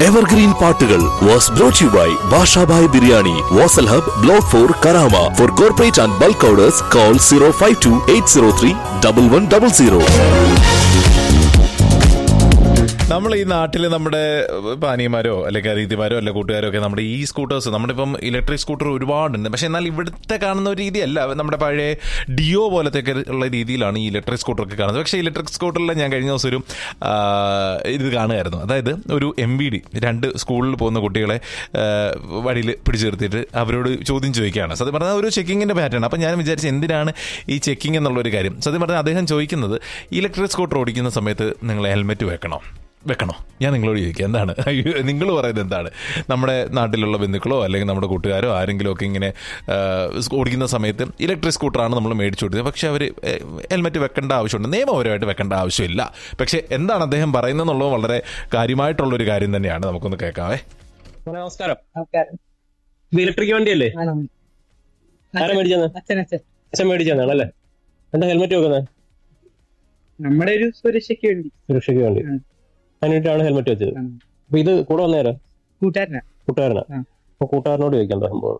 Evergreen പാട്ടുകൾ was brought you by Bashabhai biryani Vasal hub block four Karama for corporate and bulk orders call zero five two eight zero three double one double zero നമ്മൾ ഈ നാട്ടിൽ നമ്മുടെ പാനിയന്മാരോ അല്ലെങ്കിൽ അരീതിമാരോ അല്ലെ കൂട്ടുകാരോ ഒക്കെ നമ്മുടെ ഈ സ്കൂട്ടേഴ്സ് നമ്മുടെ ഇപ്പം ഇലക്ട്രിക് സ്കൂട്ടർ ഒരുപാടുണ്ട് പക്ഷെ എന്നാൽ ഇവിടുത്തെ കാണുന്ന ഒരു രീതിയല്ല നമ്മുടെ പഴയ ഡിയോ പോലത്തെ ഒക്കെ ഉള്ള രീതിയിലാണ് ഈ ഇലക്ട്രിക് സ്കൂട്ടർ ഒക്കെ കാണുന്നത് പക്ഷേ ഇലക്ട്രിക് സ്കൂട്ടറിൽ ഞാൻ കഴിഞ്ഞ ദിവസം ഒരു ആ, ഇത് കാണുമായിരുന്നു അതായത് ഒരു എം വി ഡി രണ്ട് സ്കൂളിൽ പോകുന്ന കുട്ടികളെ വഴിയിൽ പിടിച്ചു നിർത്തിയിട്ട് അവരോട് ചോദ്യം ചോദിക്കുകയാണ് സത്യം പറഞ്ഞാൽ ഒരു ചെക്കിങ്ങിന്റെ പാറ്റേൺ അപ്പം ഞാൻ വിചാരിച്ചു എന്തിനാണ് ഈ ചെക്കിംഗ് എന്നുള്ള ഒരു കാര്യം സത്യം പറഞ്ഞാൽ അദ്ദേഹം ചോദിക്കുന്നത് ഇലക്ട്രിക് സ്കൂട്ടർ ഓടിക്കുന്ന സമയത്ത് നിങ്ങൾ ഹെൽമെറ്റ് വെക്കണോ വെക്കണോ ഞാൻ നിങ്ങളോട് ചോദിക്കുക എന്താണ് നിങ്ങൾ പറയുന്നത് എന്താണ് നമ്മുടെ നാട്ടിലുള്ള ബന്ധുക്കളോ അല്ലെങ്കിൽ നമ്മുടെ കൂട്ടുകാരോ ആരെങ്കിലും ഒക്കെ ഇങ്ങനെ ആ, ഓടിക്കുന്ന സമയത്ത് ഇലക്ട്രിക് സ്കൂട്ടറാണ് നമ്മൾ മേടിച്ചു കൊടുത്തത് പക്ഷെ അവർ ഹെൽമെറ്റ് വെക്കേണ്ട ആവശ്യമുണ്ട് നിയമപരമായിട്ട് വെക്കേണ്ട ആവശ്യമില്ല പക്ഷെ എന്താണ് അദ്ദേഹം പറയുന്നത് എന്നുള്ളത് വളരെ കാര്യമായിട്ടുള്ളൊരു കാര്യം തന്നെയാണ് നമുക്കൊന്ന് കേൾക്കാവേ നമസ്കാരം നമസ്കാരം ഇത് ഇലക്ട്രിക് വണ്ടിയല്ലേ ആണോ? ആരാ മേടിച്ചത് അച്ഛൻ അച്ഛൻ അച്ഛൻ മേടിച്ചതാണ് അല്ലേ എന്താ ഹെൽമെറ്റ് വെക്കുന്നത് നമ്മുടെ ഒരു സുരക്ഷയ്ക്ക് വേണ്ടി സുരക്ഷയ്ക്ക് വേണ്ടി ഉം. അതിനായിട്ടാണ് ഹെൽമെറ്റ് വെച്ചത് ഉം. അപ്പൊ ഇത് കൂടെ വന്നേരാ കൂട്ടുകാരനാ കൂട്ടുകാരനാ ഉം. അപ്പൊ കൂട്ടുകാരനോട് ചോദിക്കാം എന്താ സംഭവം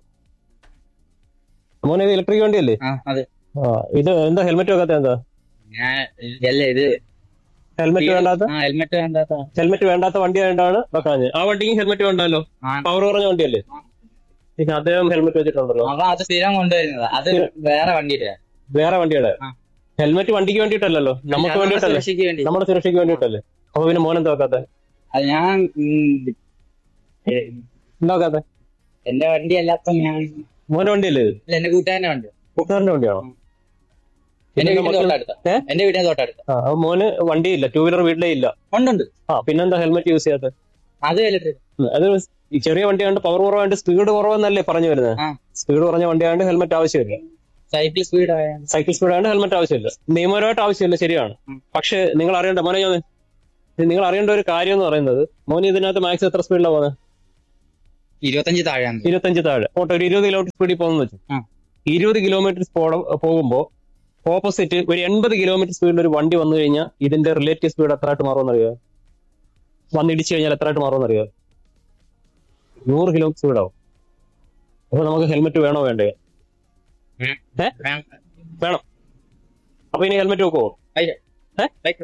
മോനെ ഇത് ഇലക്ട്രിക് വണ്ടിയല്ലേ ആ അതെ ആ ഇത് എന്താ ഹെൽമെറ്റ് വെക്കാത്ത എന്താ ഞാൻ അല്ല ഇത് ഹെൽമെറ്റ് വേണ്ടാത്ത ആ ഹെൽമെറ്റ് വേണ്ടാത്ത ഹെൽമെറ്റ് വേണ്ടാത്ത വണ്ടി ആയതുകൊണ്ടാണ് വെക്കാഞ്ഞത് ആ വണ്ടിക്ക് ഹെൽമെറ്റ് വേണ്ടല്ലോ ആ. പവർ കുറഞ്ഞ വണ്ടിയല്ലേ ആ. പിന്നെ അദ്ദേഹം ഹെൽമെറ്റ് വെച്ചിട്ടുണ്ടല്ലോ അവ അത് സ്ഥിരം കൊണ്ടുവരുന്നത് അത് വേറെ വണ്ടിയുടെ വേറെ വണ്ടിയുടെ ആ. ഹെൽമെറ്റ് വണ്ടിക്ക് വേണ്ടിയിട്ടല്ലല്ലോ നമുക്ക് വേണ്ടിയിട്ടല്ലേ സുരക്ഷയ്ക്ക് വേണ്ടി നമ്മുടെ സുരക്ഷയ്ക്ക് വേണ്ടിയിട്ടല്ലേ അപ്പൊ പിന്നെ മോനെന്താ വെക്കാത്ത അത് ഞാൻ ഉം, ഏ, എന്താ വെക്കാത്ത എന്റെ വണ്ടി അല്ലാത്ത ഞാൻ മോന്റെ വണ്ടിയല്ലേ ഇത് അല്ല, എന്റെ കൂട്ടുകാരന്റെ വണ്ടി കൂട്ടുകാരന്റെ വണ്ടിയാണോ എന്റെ പിന്നെ വീടിന്റെ മക്കൾ- തൊട്ടടുത്ത ഏ? എന്റെ വീടിന്റെ തൊട്ടടുത്ത ആ അപ്പൊ മോന് വണ്ടിയില്ല ടൂ വീലർ വീട്ടിലേ ഇല്ല ഉണ്ടുണ്ട് ആ പിന്നെന്താ ഹെൽമെറ്റ് യൂസ് ചെയ്യാത്ത അത് ഇലക്ട്രിക് അത് ഈ ചെറിയ വണ്ടിയാണ്ട് പവർ കുറവാണ്ട് സ്പീഡ് കുറവെന്നല്ലേ പറഞ്ഞു വരുന്നത് ആ സ്പീഡ് കുറഞ്ഞ വണ്ടിയാണ്ട് ഹെൽമെറ്റ് ആവശ്യമില്ല സൈക്കിൾ സ്പീഡ് ആയ സൈക്കിൾ സ്പീഡ് ആണ്ട് ഹെൽമെറ്റ് ആവശ്യമില്ല നിയമപരമായിട്ട് ആവശ്യമില്ല ശരിയാണ് ഉം. പക്ഷെ നിങ്ങൾ അറിയേണ്ട മോനെ ഞാൻ നിങ്ങൾ അറിയേണ്ട ഒരു കാര്യം എന്ന് പറയുന്നത് മോന് ഇതിനകത്ത് മാക്സ് എത്ര സ്പീഡിലാണ് പോകുന്നത് ഇരുപത്തഞ്ച് താഴെയാണ് ഇരുപത്തഞ്ച് താഴെ ഓട്ടോ ഒരു ഇരുപത് കിലോമീറ്റർ സ്പീഡിൽ പോകുന്നു വെച്ചു ആ. ഇരുപത് കിലോമീറ്റർ പോകുമ്പോൾ ഓപ്പോസിറ്റ് ഒരു എൺപത് കിലോമീറ്റർ സ്പീഡിൽ ഒരു വണ്ടി വന്നു കഴിഞ്ഞാൽ ഇതിന്റെ റിലേറ്റീവ് സ്പീഡ് എത്രയായിട്ട് മാറുമെന്ന് അറിയോ വന്നിടിച്ചു കഴിഞ്ഞാൽ എത്രയായിട്ട് മാറുമെന്ന് അറിയോ നൂറ് കിലോമീറ്റർ സ്പീഡാവും അപ്പൊ നമുക്ക് ഹെൽമെറ്റ് വേണോ വേണ്ടേ ഉം. ഏ? വേണം അപ്പൊ ഇനി ഹെൽമെറ്റ് വെക്കുവോ ലൈക്ക്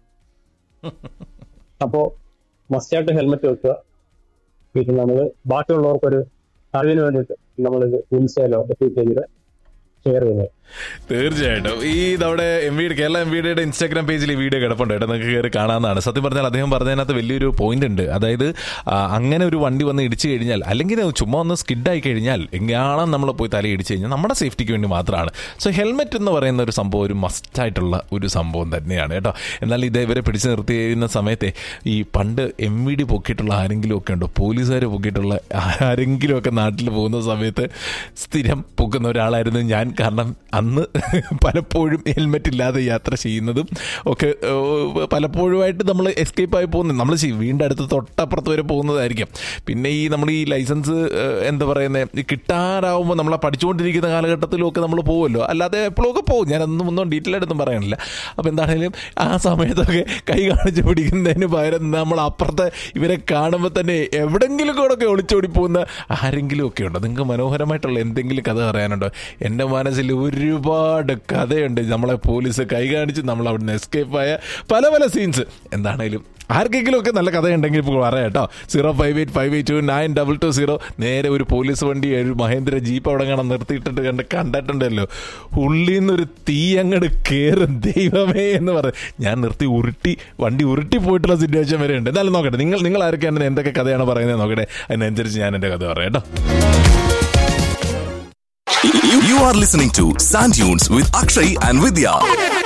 അപ്പോ മസ്റ്റായിട്ട് ഹെൽമെറ്റ് വെക്കുക പിന്നെ നമ്മൾ ബാക്കിയുള്ളവർക്കൊരു അറിവിന് വേണ്ടിയിട്ട് നമ്മളിത് ഇൻസ്റ്റയിലോ ട്വിറ്ററിലോ ഷെയർ ചെയ്യുന്നത് തീർച്ചയായിട്ടും ഈ നമ്മുടെ എം വി കേരള എം വിയുടെ ഇൻസ്റ്റാഗ്രാം പേജിൽ ഈ വീഡിയോ കിടപ്പുണ്ട് കേട്ടോ നിങ്ങൾക്ക് കയറി കാണാവുന്നതാണ് സത്യം പറഞ്ഞാൽ അദ്ദേഹം പറഞ്ഞതിനകത്ത് വലിയൊരു പോയിന്റ് ഉണ്ട് അതായത് ആ, അങ്ങനെ ഒരു വണ്ടി വന്ന് ഇടിച്ചു കഴിഞ്ഞാൽ അല്ലെങ്കിൽ ചുമ്മാ ഒന്ന് സ്കിഡായി കഴിഞ്ഞാൽ എങ്ങനെയാണ് നമ്മൾ പോയി തല ഇടിച്ചു കഴിഞ്ഞാൽ നമ്മുടെ സേഫ്റ്റിക്ക് വേണ്ടി മാത്രമാണ് സോ ഹെൽമെറ്റ് എന്ന് പറയുന്ന ഒരു സംഭവം ഒരു മസ്റ്റായിട്ടുള്ള ഒരു സംഭവം തന്നെയാണ് കേട്ടോ എന്നാൽ ഇത് ഇവരെ പിടിച്ചു നിർത്തിയിരുന്ന സമയത്തെ ഈ പണ്ട് എം വി ഡി പൊക്കിയിട്ടുള്ള ആരെങ്കിലും ഒക്കെ ഉണ്ടോ പോലീസുകാർ പൊക്കിയിട്ടുള്ള ആരെങ്കിലും ഒക്കെ നാട്ടിൽ പോകുന്ന സമയത്ത് സ്ഥിരം പൊക്കുന്ന ഒരാളായിരുന്നു ഞാൻ കാരണം അന്ന് പലപ്പോഴും ഹെൽമെറ്റ് ഇല്ലാതെ യാത്ര ചെയ്യുന്നതും ഒക്കെ ഏഹ്, പലപ്പോഴുമായിട്ട് നമ്മൾ എസ്കേപ്പ് ആയി പോകുന്നത് നമ്മൾ വീണ്ടും അടുത്ത് തൊട്ടപ്പുറത്ത് വരെ പോകുന്നതായിരിക്കും പിന്നെ ഈ നമ്മൾ ഈ ലൈസൻസ് ഏഹ്, എന്താ പറയുന്നത് കിട്ടാറാവുമ്പോൾ നമ്മളെ പഠിച്ചുകൊണ്ടിരിക്കുന്ന കാലഘട്ടത്തിലൊക്കെ നമ്മൾ പോകുമല്ലോ അല്ലാതെ എപ്പോഴൊക്കെ പോകും ഞാനൊന്നും ഒന്നും ഡീറ്റെയിൽ ആയിട്ടൊന്നും പറയാനില്ല അപ്പോൾ എന്താണെങ്കിലും ആ സമയത്തൊക്കെ കൈ കാണിച്ച് പിടിക്കുന്നതിന് പകരം നമ്മൾ അപ്പുറത്തെ ഇവരെ കാണുമ്പോൾ തന്നെ എവിടെങ്കിലും കൂടെ ഒക്കെ ഒളിച്ചോടി പോകുന്ന ആരെങ്കിലും ഒക്കെ ഉണ്ടോ നിങ്ങൾക്ക് മനോഹരമായിട്ടുള്ള എന്തെങ്കിലും കഥ പറയാനുണ്ടോ എൻ്റെ മനസ്സിൽ ഒരുപാട് കഥയുണ്ട് നമ്മളെ പോലീസ് കൈ കാണിച്ച് നമ്മൾ അവിടുന്ന് എസ്കേപ്പ് ആയ പല പല സീൻസ് എന്താണേലും ആർക്കെങ്കിലും ഒക്കെ നല്ല കഥയുണ്ടെങ്കിൽ ഇപ്പോൾ പറയാം കേട്ടോ zero five eight five eight two nine double two zero നേരെ ഒരു പോലീസ് വണ്ടി ഒരു മഹേന്ദ്ര ജീപ്പ് അവിടെ കാണാൻ നിർത്തിയിട്ടിട്ട് കണ്ട് കണ്ടിട്ടുണ്ടല്ലോ ഉള്ളിൽ നിന്നൊരു തീ അങ്ങോട്ട് കയറും ദൈവമേ എന്ന് പറയും ഞാൻ നിർത്തി ഉരുട്ടി വണ്ടി ഉരുട്ടി പോയിട്ടുള്ള സിറ്റുവേഷൻ വരെ ഉണ്ട് എന്നാലും നോക്കട്ടെ നിങ്ങൾ നിങ്ങൾ ആരൊക്കെയാണ് എന്തൊക്കെ കഥയാണ് പറയുന്നത് നോക്കട്ടെ അതിനനുസരിച്ച് ഞാൻ എൻ്റെ കഥ പറയാം കേട്ടോ You, you are listening to Sand Dunes with Akshay and Vidya.